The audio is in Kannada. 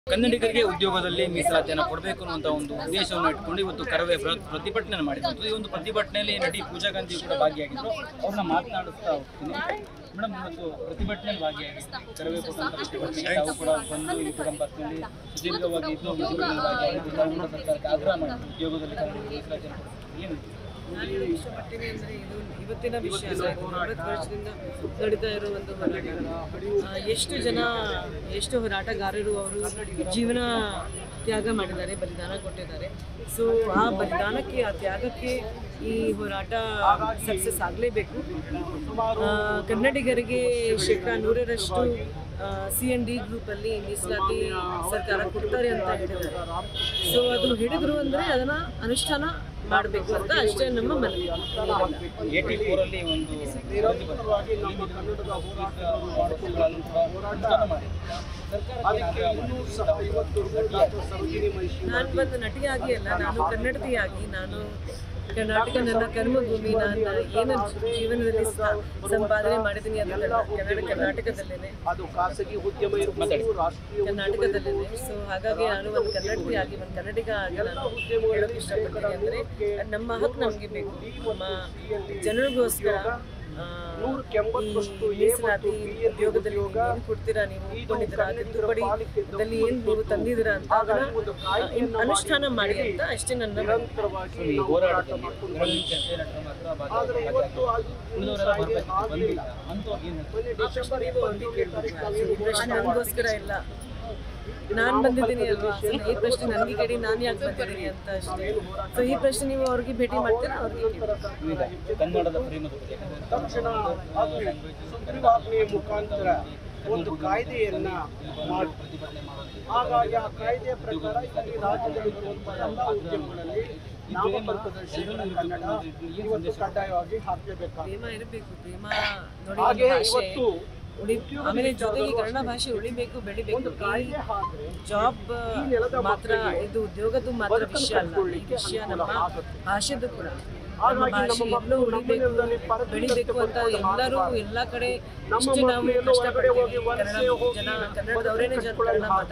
ಕನ್ನಡಿಗರಿಗೆ ಉದ್ಯೋಗದಲ್ಲಿ ಮೀಸಲಾತಿಯನ್ನು ಕೊಡಬೇಕು ಅನ್ನುವಂಥ ಒಂದು ಉದ್ದೇಶವನ್ನು ಇಟ್ಕೊಂಡು ಇವತ್ತು ಕರವೇ ಪ್ರ- ಪ್ರತಿಭಟನೆ ಮಾಡಿದ್ರು ಈ ಒಂದು ಪ್ರತಿಭಟನೆಯಲ್ಲಿ ನಟಿ ಪೂಜಾ ಗಾಂಧಿ ಕೂಡ ಭಾಗಿಯಾಗಿದ್ರು ಅವ್ರನ್ನ ಮಾತನಾಡಿಸ್ತಾ ಹೋಗ್ತೀನಿ ಮೇಡಮ್ ಇವತ್ತು ಪ್ರತಿಭಟನೆಯಲ್ಲಿ ಭಾಗಿಯಾಗಿದ್ರು ಕರವೇ ಕೊಟ್ಟಂತ ಪ್ರತಿಭಟನೆಗೆ ತಾವು ಕೂಡ ಬಂದು ಈ ಕುಟುಂಬದಲ್ಲಿ ಸುದೀರ್ಘವಾಗಿ ಇದ್ದು ಪ್ರತಿಭಟನೆಯಲ್ಲಿ ಭಾಗಿಯಾಗಿದ್ದು ತಾವು ಕೂಡ ಸರ್ಕಾರಕ್ಕೆ ಆಗ್ರಹ ಮಾಡಿದ್ರು ಉದ್ಯೋಗದಲ್ಲಿ ಕನ್ನಡಿಗರಿಗೆ ಮೀಸಲಾತಿಯನ್ನು ಕೊಡಬೇಕು ಏನು ನಾನು ಇಷ್ಟಪಡ್ತೀನಿ ಅಂದರೆ ಇದು ಇವತ್ತಿನ ವಿಷಯ ಅಲ್ಲ ಇದು ನಲವತ್ತು ವರ್ಷದಿಂದ ನಡೀತಾ ಇರೋ ಒಂದು ಹೋರಾಟ ಆ, ಎಷ್ಟು ಜನ ಎಷ್ಟು ಹೋರಾಟಗಾರರು ಅವರು ಜೀವನ ತ್ಯಾಗ ಮಾಡಿದ್ದಾರೆ ಬಲಿದಾನ ಕೊಟ್ಟಿದ್ದಾರೆ ಸೊ ಆ ಬಲಿದಾನಕ್ಕೆ ಆ ತ್ಯಾಗಕ್ಕೆ ಈ ಹೋರಾಟ ಸಕ್ಸಸ್ ಆಗಲೇಬೇಕು ಕನ್ನಡಿಗರಿಗೆ ಶೇಕಡ ನೂರರಷ್ಟು ಸಿ ಎನ್ ಡಿ ಗ್ರೂಪಲ್ಲಿ ಮೀಸಲಾತಿ ಸರ್ಕಾರ ಕೊಡ್ತಾರೆ ಅಂತ ಹೇಳಿದ್ದಾರೆ ಸೊ ಅದು ಹಿಡಿದ್ರು ಅಂದರೆ ಅದನ್ನು ಅನುಷ್ಠಾನ ಮಾಡಬೇಕು ಅಂತ ಅಷ್ಟೇ ನಮ್ಮ ಮನವಿ ಏಟಿ ಫೋರಲ್ಲಿ ಒಂದು ಪ್ರತಿಭಟನೆ ಕನ್ನಡದ ಹೋರಾಟಗಳನ್ನು ಕೂಡ ಅನುಷ್ಠಾನ ಮಾಡಿದ್ರು. ಸರ್ಕಾರಕ್ಕೆ ನಾನು ಒಂದು ನಟಿಯಾಗಿ ಅಲ್ಲ ನಾನು ಕನ್ನಡತಿಯಾಗಿ ನಾನು ಕರ್ನಾಟಕ ನನ್ನ ಕರ್ಮಭೂಮಿ ನಾನು ಏನು ಜೀವನದಲ್ಲಿ ಸ- ಸಂಪಾದನೆ ಮಾಡಿದ್ದೀನಿ ಅದು ಕನ್ನಡ ಕನ್ನಡ ಕರ್ನಾಟಕದಲ್ಲೇನೆ ಅದು ಖಾಸಗಿ ಉದ್ಯಮ ಇರ್ಬೋದು ರಾಷ್ಟ್ರೀಯ ಕರ್ನಾಟಕದಲ್ಲೇನೆ ಸೊ ಹಾಗಾಗಿ ನಾನು ಒಂದು ಕನ್ನಡತಿಯಾಗಿ ಒಂದು ಕನ್ನಡಿಗ ಆಗಿ ನಾನು ಹೇಳೋಕೆ ಇಷ್ಟಪಡ್ತೀನಿ ಅಂದರೆ ನಮ್ಮ ಹಕ್ಕು ನಮಗೆ ಬೇಕು ನಮ್ಮ ಜನರಿಗೋಸ್ಕರ ಆ, ಈ ಮೀಸಲಾತಿ ಉದ್ಯೋಗದಲ್ಲಿ ನೀವು ಏನು ಕೊಡ್ತೀರಾ ನೀವು ಒಪ್ಕೊಂಡಿದ್ದೀರಾ ತಿದ್ದುಪಡಿದಲ್ಲಿ ಏನು ನೀವು ತಂದಿದ್ದೀರಾ ಅಂತ ಅದನ್ನ ಆ, ಇನ್- ಅನುಷ್ಠಾನ ಮಾಡಿ ಅಂತ ಅಷ್ಟೇ ನನ್ನ ನಿರಂತರವಾಗಿ ಈ ಹೋರಾಟದಲ್ಲಿ ಗೃಹಿಣಿ ಜನತೆ ನಟರು ಮಾತ್ರ ಭಾಗಿಯಾಗಿದ್ದಾರೆ. ಉಳಿದವರೆಲ್ಲ ಬರ್ಬೇಕು ಬಂದಿಲ್ಲ ಅಂತವ್ರಿಗೆ ಏನು ಹೇಳ್ತೀರಿ? ಡಿಸೆಂಬರ್ ಈ ಪ್ರಶ್ನೆ ನನಗೋಸ್ಕರ ಇಲ್ಲ ನಾನು ಬಂದಿದ್ದೀನಿ ಅಲ್ವಾ ಸೊ ಈ ಪ್ರಶ್ನೆ ನನಗೆ ಕೇಳಿ ನಾನು ಯಾಕೆ ಬಂದಿದ್ದೀನಿ ಅಂತ ಅಷ್ಟೇ ಸೊ ಈ ಪ್ರಶ್ನೆ ನೀವು ಅವ್ರಿಗೆ ಭೇಟಿ ಮಾಡ್ತೀರಾ ಅವ್ರಿಗೆ ಕೇಳಿ ಈಗ ಕನ್ನಡದ ಪ್ರೇಮದ ಬಗ್ಗೆ ತಕ್ಷಣ ಆಗ್ಲಿ ಸುಗ್ರೀವಾಜ್ಞೆಯ ಮುಖಾಂತರ ಒಂದು ಕಾಯ್ದೆಯನ್ನ ಮಾಡಿ ಪ್ರತಿಭಟನೆ ಮಾಡೋದು ಹಾಗಾಗಿ ಆ ಕಾಯ್ದೆಯ ಪ್ರಕಾರ ಈ ರಾಜ್ಯದಲ್ಲಿ ಬರುವಂತಹ ಎಲ್ಲ ಉದ್ಯಮಗಳಲ್ಲಿ ನಾಮಫಲಕದಲ್ಲಿ ಕನ್ನಡ ಇವತ್ತು ಕಡ್ಡಾಯವಾಗಿ ಹಾಕಲೇಬೇಕಾಗುತ್ತೆ ಪ್ರೇಮ ಇರಬೇಕು ಪ್ರೇಮ ನೋಡಿ ಹಾಗೆ ಒಂದು ಭಾಷೆ ಇವತ್ತು ಉಳಿ ಆಮೇಲೆ ಜೊತೆಗೆ ಕನ್ನಡ ಭಾಷೆ ಉಳಿಬೇಕು ಬೆಳಿಬೇಕು ಈ ಕಾಯ್ದೆ ಹಾಕಿದ್ರೆ ಜಾಬ್ ಮಾತ್ರ ಇದು ಉದ್ಯೋಗದ್ದು ಮಾತ್ರ ವಿಷಯ ಅಲ್ಲ ಈ ವಿಷಯ ನಮ್ಮ ಭಾಷೆದು ಕೂಡ ನಮ್ಮ ಭಾಷೆ ಎಲ್ಲೂ ಉಳಿಬೇಕು ಬೆಳಿಬೇಕು ಅಂತ ಎಲ್ಲರೂ ಎಲ್ಲ ಕಡೆ ಇಷ್ಟು ನಾವು ಕಷ್ಟಪಡ್ತೀವಿ ಕನ್ನಡ ಜನ ಕನ್ನಡದವರೇನೆ ಜನ ಕನ್ನಡ ಮಾತಾಡ್ತಾರೆ